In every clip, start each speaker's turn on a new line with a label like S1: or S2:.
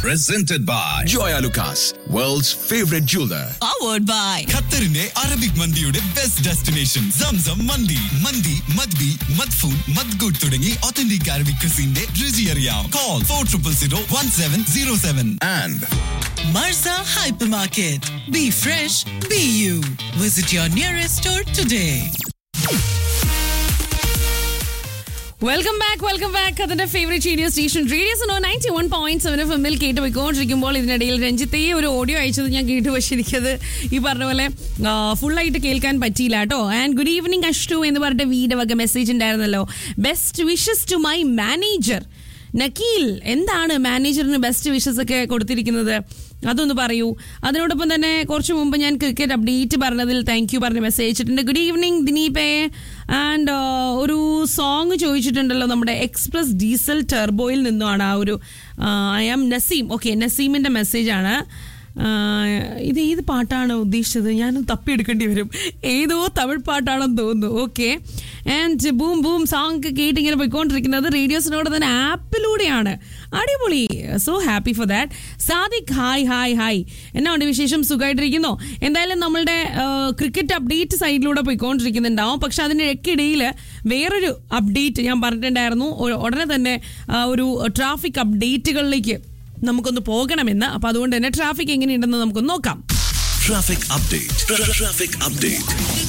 S1: presented by
S2: Joya Lucas, world's favorite jeweler.
S3: powered by
S4: ഖത്തറിന്റെ Arabic മന്തിയുടെ best destination Zamzam മന്തി മന്തി മദ്ബി മദ്ഫൂൻ മദ്ഗുഡ് തുടങ്ങി ഒത്തന്റിക് അറബിക് ക്രിസിന്റെ രുചി അറിയാം call for triple zero one seven zero seven
S2: And
S3: Marza Hypermarket. Be fresh, be you. Visit your nearest store today.
S5: Welcome back welcome back അതിന്റെ favourite radio station radio Suno ninety one point seven F എമ്മിൽ കേട്ട് പോയിക്കൊണ്ടിരിക്കുമ്പോൾ ഇതിനിടയിൽ രഞ്ജിത്തെ ഒരു audio അയച്ചത് ഞാൻ കേട്ടു പക്ഷേ എനിക്കത് ഈ പറഞ്ഞ പോലെ ഫുള്ളായിട്ട് കേൾക്കാൻ പറ്റിയില്ല കേട്ടോ ആൻഡ് ഗുഡ് ഈവനിങ് അഷ്ടു എന്ന് പറഞ്ഞിട്ട് വീട് വക മെസ്സേജ് ഉണ്ടായിരുന്നല്ലോ best wishes to my manager Nakheel എന്താണ് മാനേജറിന് ബെസ്റ്റ് വിഷസ് ഒക്കെ കൊടുത്തിരിക്കുന്നത് അതൊന്ന് പറയൂ അതിനോടൊപ്പം തന്നെ കുറച്ച് മുമ്പ് ഞാൻ ക്രിക്കറ്റ് അപ്ഡേറ്റ് പറഞ്ഞതിൽ താങ്ക് യു പറഞ്ഞ് മെസ്സേജ് അയച്ചിട്ടുണ്ട് ഗുഡ് ഈവനിങ് ദിനീപേ ആൻഡ് ഒരു സോങ് ചോദിച്ചിട്ടുണ്ടല്ലോ നമ്മുടെ എക്സ്പ്രസ് ഡീസൽ ടെർബോയിൽ നിന്നുമാണ് ആ ഒരു ഐ ആം നസീം ഓക്കെ നസീമിൻ്റെ മെസ്സേജാണ് ഇത് ഏത് പാട്ടാണ് ഉദ്ദേശിച്ചത് ഞാൻ തപ്പിയെടുക്കേണ്ടി വരും ഏതോ തമിഴ് പാട്ടാണെന്ന് തോന്നുന്നു okay and boom boom song ഒക്കെ കേട്ട് ഇങ്ങനെ പോയിക്കൊണ്ടിരിക്കുന്നത് റേഡിയോസിനോട് തന്നെ ആപ്പിലൂടെയാണ് അടിപൊളി so happy for that Sadiq hi hi hi എന്നാ ഉണ്ട് വിശേഷം സുഖമായിട്ടിരിക്കുന്നോ എന്തായാലും നമ്മളുടെ ക്രിക്കറ്റ് അപ്ഡേറ്റ് സൈഡിലൂടെ പോയിക്കൊണ്ടിരിക്കുന്നുണ്ടാവും പക്ഷെ അതിനിടയ്ക്കിടയിൽ വേറൊരു അപ്ഡേറ്റ് ഞാൻ പറഞ്ഞിട്ടുണ്ടായിരുന്നു ഒ- ഉടനെ തന്നെ ആ, ഒരു ട്രാഫിക് അപ്ഡേറ്റുകളിലേക്ക് നമുക്കൊന്ന് പോകണമെന്ന് അപ്പൊ അതുകൊണ്ട് തന്നെ ട്രാഫിക് എങ്ങനെയുണ്ടെന്ന് നമുക്കൊന്ന് നോക്കാം
S2: traffic update. Tra- Traffic update.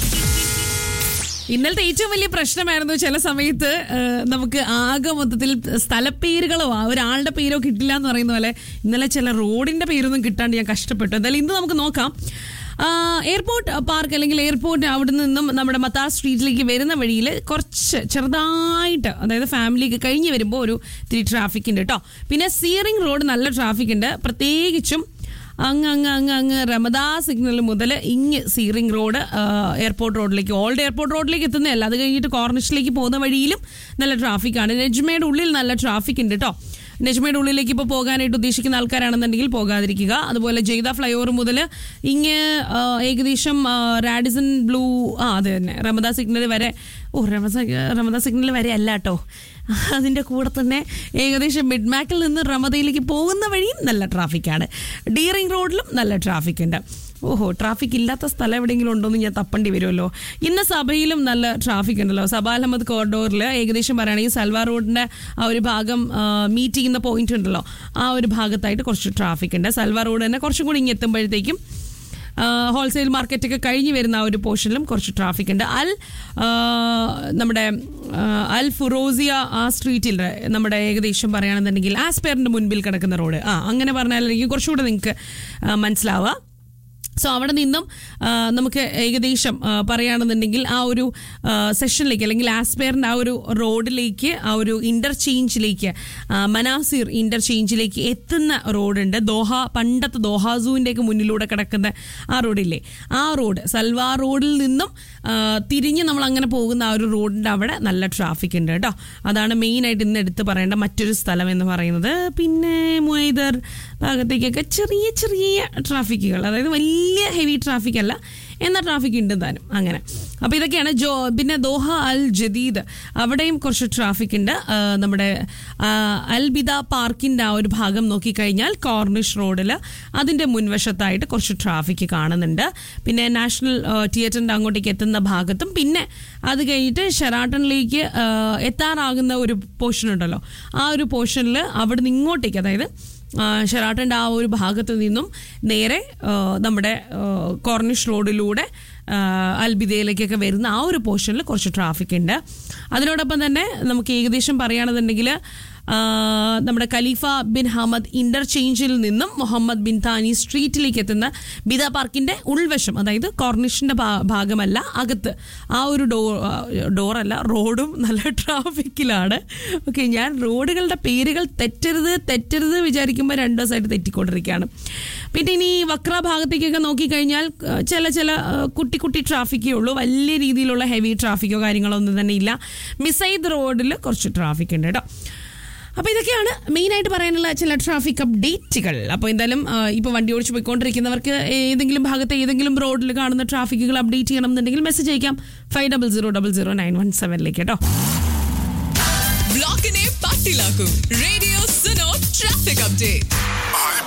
S5: ഇന്നലത്തെ ഏറ്റവും വലിയ പ്രശ്നമായിരുന്നു ചില സമയത്ത് ആ, നമുക്ക് ആകെ മൊത്തത്തിൽ സ്ഥലപ്പേരുകളോ ആ ഒരാളുടെ പേരോ കിട്ടില്ല എന്ന് പറയുന്ന പോലെ ഇന്നലെ ചില റോഡിന്റെ പേരൊന്നും കിട്ടാണ്ട് ഞാൻ കഷ്ടപ്പെട്ടു എന്തായാലും ഇന്ന് നമുക്ക് നോക്കാം ആ, എയർപോർട്ട് പാർക്ക് അല്ലെങ്കിൽ എയർപോർട്ട് അവിടെ നിന്നും നമ്മുടെ മത്താർ സ്ട്രീറ്റിലേക്ക് വരുന്ന വഴിയിൽ കുറച്ച് ചെറുതായിട്ട് അതായത് ഫാമിലിക്ക് കഴിഞ്ഞ് വരുമ്പോൾ ഒരു ഇത്തിരി ട്രാഫിക് ഉണ്ട് കേട്ടോ പിന്നെ സീറിംഗ് റോഡ് നല്ല ട്രാഫിക് ഉണ്ട് പ്രത്യേകിച്ചും അങ്ങ് അങ്ങ് അങ്ങ് അങ്ങ് റമദാ സിഗ്നൽ മുതൽ ഇങ്ങ് സീറിംഗ് റോഡ് ആ, എയർപോർട്ട് റോഡിലേക്ക് ഓൾഡ് എയർപോർട്ട് റോഡിലേക്ക് എത്തുന്നതല്ല അത് കഴിഞ്ഞിട്ട് കോർണിഷിലേക്ക് പോകുന്ന വഴിയിലും നല്ല ട്രാഫിക്കാണ് നെജ്മയുടെ ഉള്ളിൽ നല്ല ട്രാഫിക് ഉണ്ട് കേട്ടോ നെജ്മയുടെ ഉള്ളിലേക്ക് ഇപ്പോൾ പോകാനായിട്ട് ഉദ്ദേശിക്കുന്ന ആൾക്കാരാണെന്നുണ്ടെങ്കിൽ പോകാതിരിക്കുക അതുപോലെ ജയ്ത ഫ്ലൈ ഓവർ മുതൽ ഇങ്ങ് ആ, ഏകദേശം ആ, റാഡിസൺ ബ്ലൂ ആ അത് തന്നെ റമദാ സിഗ്നൽ വരെ ഓ റമദാ റമദാ സിഗ്നൽ വരെ അല്ല കേട്ടോ അതിൻ്റെ കൂടെ തന്നെ ഏകദേശം മിഡ്മാക്കിൽ നിന്ന് റമദയിലേക്ക് പോകുന്ന വഴിയും നല്ല ട്രാഫിക്കാണ് ഡീറിംഗ് റോഡിലും നല്ല ട്രാഫിക് ഉണ്ട് ഓഹോ ട്രാഫിക് ഇല്ലാത്ത സ്ഥലം എവിടെയെങ്കിലും ഉണ്ടോ എന്ന് ഞാൻ തപ്പണ്ടി വരുമല്ലോ ഇന്ന് സഭയിലും നല്ല ട്രാഫിക് ഉണ്ടല്ലോ സബാൽ അഹമ്മദ് കോറിഡോറിൽ ഏകദേശം പറയുകയാണെങ്കിൽ സൽവാർ റോഡിൻ്റെ ആ ഒരു ഭാഗം മീറ്റ് ചെയ്യുന്ന പോയിന്റ് ഉണ്ടല്ലോ ആ ഒരു ഭാഗത്തായിട്ട് കുറച്ച് ട്രാഫിക് ഉണ്ട് സൽവാർ റോഡ് തന്നെ കുറച്ചും കൂടി ഇങ്ങ് എത്തുമ്പോഴത്തേക്കും ഹോൾസെയിൽ മാർക്കറ്റൊക്കെ കഴിഞ്ഞ് വരുന്ന ആ ഒരു പോർഷനിലും കുറച്ച് ട്രാഫിക് ഉണ്ട് അൽ ആ, നമ്മുടെ ആ, അൽ ഫുറോസിയ ആ സ്ട്രീറ്റിൽ നമ്മുടെ ഏകദേശം പറയുകയാണെന്നുണ്ടെങ്കിൽ ആസ്പെയറിന്റെ മുൻപിൽ കിടക്കുന്ന റോഡ് ആ അങ്ങനെ പറഞ്ഞാലായിരിക്കും കുറച്ചുകൂടെ നിങ്ങൾക്ക് മനസ്സിലാവുക സോ അവിടെ നിന്നും ആ, നമുക്ക് ഏകദേശം ആ, പറയുകയാണെന്നുണ്ടെങ്കിൽ ആ ഒരു ആ, സെഷനിലേക്ക് അല്ലെങ്കിൽ ആസ്പെയറിൻ്റെ ആ ഒരു റോഡിലേക്ക് ആ ഒരു ഇന്റർചേഞ്ചിലേക്ക് ആ, മനാസിർ ഇന്റർചേഞ്ചിലേക്ക് എത്തുന്ന റോഡുണ്ട് ദോഹ പണ്ടത്തെ ദോഹാസൂവിൻ്റെ ഒക്കെ മുന്നിലൂടെ കിടക്കുന്ന ആ റോഡില്ലേ ആ റോഡ് സൽവാർ റോഡിൽ നിന്നും ആ, തിരിഞ്ഞ് നമ്മൾ അങ്ങനെ പോകുന്ന ആ ഒരു റോഡിൻ്റെ അവിടെ നല്ല ട്രാഫിക് ഉണ്ട് കേട്ടോ അതാണ് മെയിനായിട്ട് ഇന്ന് എടുത്ത് പറയേണ്ട മറ്റൊരു സ്ഥലം എന്ന് പറയുന്നത് പിന്നെ മൊയ്തർ ഭാഗത്തേക്കൊക്കെ ചെറിയ ചെറിയ ട്രാഫിക്കുകൾ അതായത് വലിയ ഹെവി ട്രാഫിക് അല്ല എന്നാൽ ട്രാഫിക് ഉണ്ട് താനും അങ്ങനെ അപ്പോൾ ഇതൊക്കെയാണ് ജോ പിന്നെ ദോഹ അൽ ജദീദ് അവിടെയും കുറച്ച് ട്രാഫിക് ഉണ്ട് ആ, നമ്മുടെ ആ, അൽബിദ പാർക്കിൻ്റെ ആ ഒരു ഭാഗം നോക്കിക്കഴിഞ്ഞാൽ കോർണിഷ് റോഡിൽ അതിൻ്റെ മുൻവശത്തായിട്ട് കുറച്ച് ട്രാഫിക് കാണുന്നുണ്ട് പിന്നെ നാഷണൽ തിയേറ്ററിൻ്റെ അങ്ങോട്ടേക്ക് എത്തുന്ന ഭാഗത്തും പിന്നെ അത് കഴിഞ്ഞിട്ട് ഷെറാട്ടണിലേക്ക് ആ, എത്താറാകുന്ന ഒരു പോർഷൻ ഉണ്ടല്ലോ ആ ഒരു പോർഷനിൽ അവിടെ നിന്ന് ഇങ്ങോട്ടേക്ക് അതായത് ആ, ഷെറാട്ടൻ്റെ ആ ഒരു ഭാഗത്ത് നിന്നും നേരെ ആ, നമ്മുടെ ആ, കോർണിഷ് റോഡിലൂടെ ആ, അൽബിദയിലേക്കൊക്കെ വരുന്ന ആ ഒരു പോർഷനിൽ കുറച്ച് ട്രാഫിക് ഉണ്ട് അതിനോടൊപ്പം തന്നെ നമുക്ക് ഏകദേശം പറയുകയാണെന്നുണ്ടെങ്കിൽ ആ, നമ്മുടെ ഖലീഫ ബിൻ ഹമദ് ഇന്റർചേഞ്ചിൽ നിന്നും മുഹമ്മദ് ബിൻ താനി സ്ട്രീറ്റിലേക്ക് എത്തുന്ന ബിദ പാർക്കിന്റെ ഉൾവശം അതായത് കോർണിഷിന്റെ ഭാ- ഭാഗമല്ല അകത്ത് ആ ഒരു ഡോർ ഡോറല്ല റോഡും നല്ല ട്രാഫിക്കിലാണ് ഓക്കെ ഞാൻ റോഡുകളുടെ പേരുകൾ തെറ്റരുത് തെറ്റരുത് വിചാരിക്കുമ്പോൾ രണ്ട് ദിവസമായിട്ട് തെറ്റിക്കൊണ്ടിരിക്കുകയാണ് പിന്നെ ഇനി വക്ര ഭാഗത്തേക്കൊക്കെ നോക്കിക്കഴിഞ്ഞാൽ ആ, ചില ചില ആ, കുട്ടി കുട്ടി ട്രാഫിക്കേ ഉള്ളൂ വലിയ രീതിയിലുള്ള ഹെവി ട്രാഫിക്കോ കാര്യങ്ങളോ ഒന്നും തന്നെ ഇല്ല മിസൈദ് റോഡിൽ കുറച്ച് ട്രാഫിക് ഉണ്ട് കേട്ടോ അപ്പോൾ ഇതൊക്കെയാണ് മെയിനായിട്ട് പറയാനുള്ള ചില ട്രാഫിക് അപ്ഡേറ്റുകൾ അപ്പോൾ എന്തായാലും ആ, ഇപ്പോൾ വണ്ടി ഓടിച്ച് പോയിക്കൊണ്ടിരിക്കുന്നവർക്ക് ഏതെങ്കിലും ഭാഗത്ത് ഏതെങ്കിലും റോഡിൽ കാണുന്ന ട്രാഫിക്കുകൾ അപ്ഡേറ്റ് ചെയ്യണം എന്നുണ്ടെങ്കിൽ മെസ്സേജ് അയക്കാം five double zero double zero nine one സെവനിലേക്ക് കേട്ടോ
S3: ബ്ലോക്കിനെ പാട്ടിലാക്കും റേഡിയോ സുനോ ട്രാഫിക് അപ്ഡേറ്റ്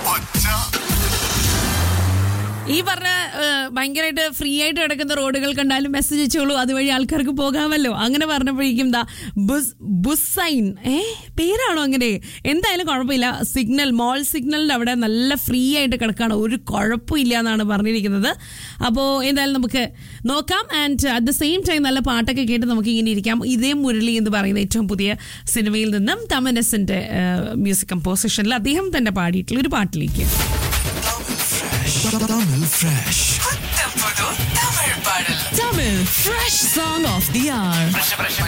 S5: ഈ പറഞ്ഞ ഭയങ്കരമായിട്ട് ഫ്രീ ആയിട്ട് കിടക്കുന്ന റോഡുകൾ കണ്ടാലും മെസ്സേജ് അയച്ചോളൂ അതുവഴി ആൾക്കാർക്ക് പോകാമല്ലോ അങ്ങനെ പറഞ്ഞപ്പോഴേക്കും ദാ ബുസ് ബുസൈൻ ഏ പേരാണോ അങ്ങനെ എന്തായാലും കുഴപ്പമില്ല സിഗ്നൽ മോൾ സിഗ്നലിന്റെ അവിടെ നല്ല ഫ്രീ ആയിട്ട് കിടക്കാണ് ഒരു കുഴപ്പമില്ല എന്നാണ് പറഞ്ഞിരിക്കുന്നത് അപ്പോൾ എന്തായാലും നമുക്ക് നോക്കാം and at the same time നല്ല പാട്ടൊക്കെ കേട്ട് നമുക്ക് ഇങ്ങനെ ഇരിക്കാം ഇതേ മുരളി എന്ന് പറയുന്ന ഏറ്റവും പുതിയ സിനിമയിൽ നിന്നും തമനസിന്റെ മ്യൂസിക് കമ്പോസിഷനിൽ അദ്ദേഹം തന്നെ പാടിയിട്ടുള്ള ഒരു പാട്ടിലേക്ക്
S4: Tamil Fresh.
S3: Tamil Fresh Song of the Hour.